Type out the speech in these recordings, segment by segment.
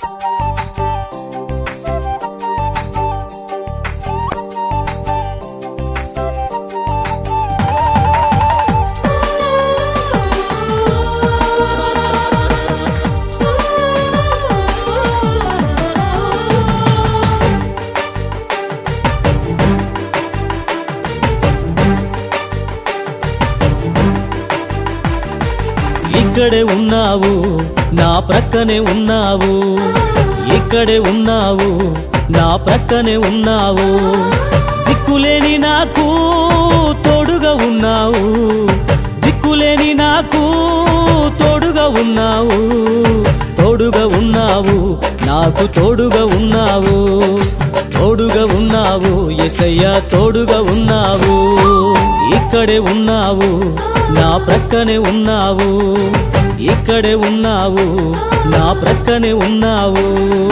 ఇక్కడే ఉన్నావు నా ప్రక్కనే ఉన్నావు ఇక్కడే ఉన్నావు నా ప్రక్కనే ఉన్నావు దిక్కులేని నాకు తోడుగా ఉన్నావు దిక్కులేని నాకు తోడుగా ఉన్నావు తోడుగా ఉన్నావు నాకు తోడుగా ఉన్నావు తోడుగా ఉన్నావు ఎసయ్యా తోడుగా ఉన్నావు ఇక్కడే ఉన్నావు నా ప్రక్కనే ఉన్నావు ఇక్కడే ఉన్నావు నా ప్రక్కనే ఉన్నావు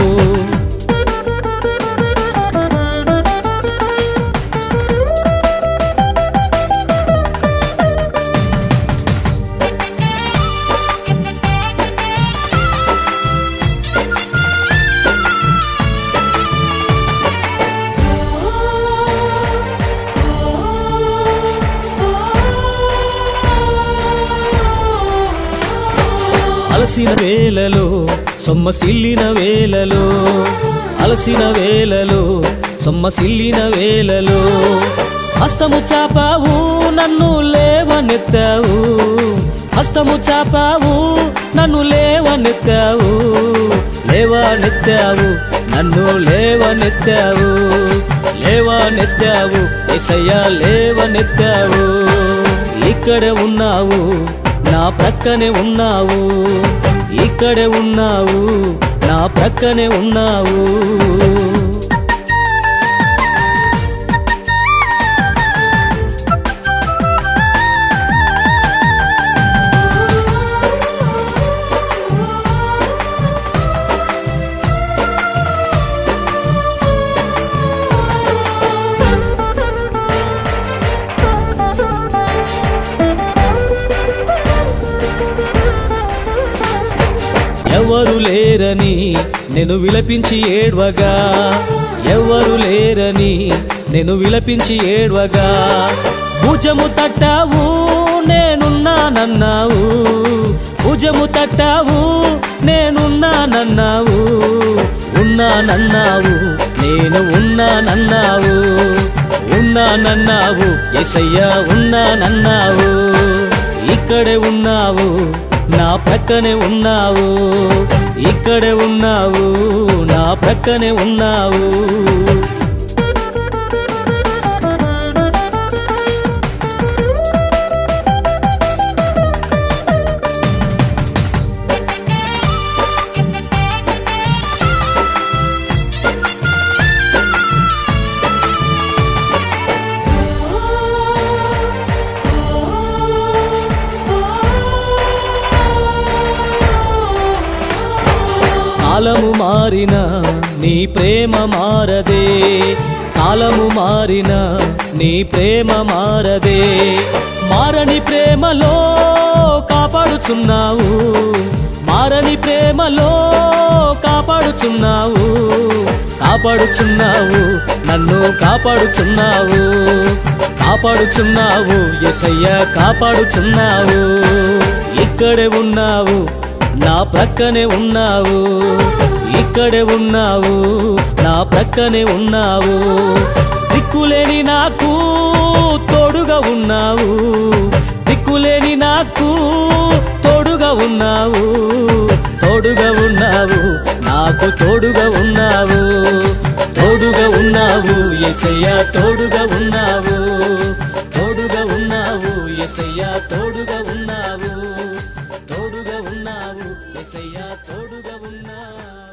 అలసిన వేలలో సొమ్మసిల్లిన వేలలో అలసిన వేలలో సొమ్మసిల్లిన వేలలో హస్తము చాపావు నన్ను లేవనెత్తావు హస్తము చాపావు నన్ను లేవనెత్తావు లేవనెత్తావు నన్ను లేవనెత్తావు లేవనెత్తావు ఎసయ్యా లేవనెత్తావు ఇక్కడే ఉన్నావు నా ప్రక్కనే ఉన్నావు ఇక్కడే ఉన్నావు నా ప్రక్కనే ఉన్నావు ఎవరు లేరని నేను విలపించి ఏడ్వగా ఎవరు లేరని నేను విలపించి ఏడ్వగా భుజము తట్టావు నేనున్నానన్నావు భుజము తట్టావు నేనున్నానన్నావు ఉన్నానన్నావు నేను ఉన్నానన్నావు ఉన్నానన్నావు ఎసయ్యా ఉన్నానన్నావు ఇక్కడే ఉన్నావు నా ప్రక్కనే ఉన్నావు ఇక్కడే ఉన్నావు నా ప్రక్కనే ఉన్నావు కాలము మారిన నీ ప్రేమ మారదే కాలము మారిన నీ ప్రేమ మారదే మారని ప్రేమలో కాపాడుచున్నావు మారని ప్రేమలో కాపాడుచున్నావు కాపాడుచున్నావు నన్ను కాపాడుచున్నావు కాపాడుచున్నావు ఎసయ్య కాపాడుచున్నావు ఇక్కడే ఉన్నావు నా ప్రక్కనే ఉన్నావు ఇక్కడే ఉన్నావు నా ప్రక్కనే ఉన్నావు దిక్కులేని నాకు తోడుగా ఉన్నావు దిక్కులేని నాకు తోడుగా ఉన్నావు తోడుగా ఉన్నావు నాకు తోడుగా ఉన్నావు తోడుగా ఉన్నావు ఎసయ్యా తోడుగా ఉన్నావు తోడుగా ఉన్నావు ఎసయ్యా తోడుగా ఉన్నావు తోడుగా ఉన్నావు ఎసయ్యా తోడుగా ఉన్నావు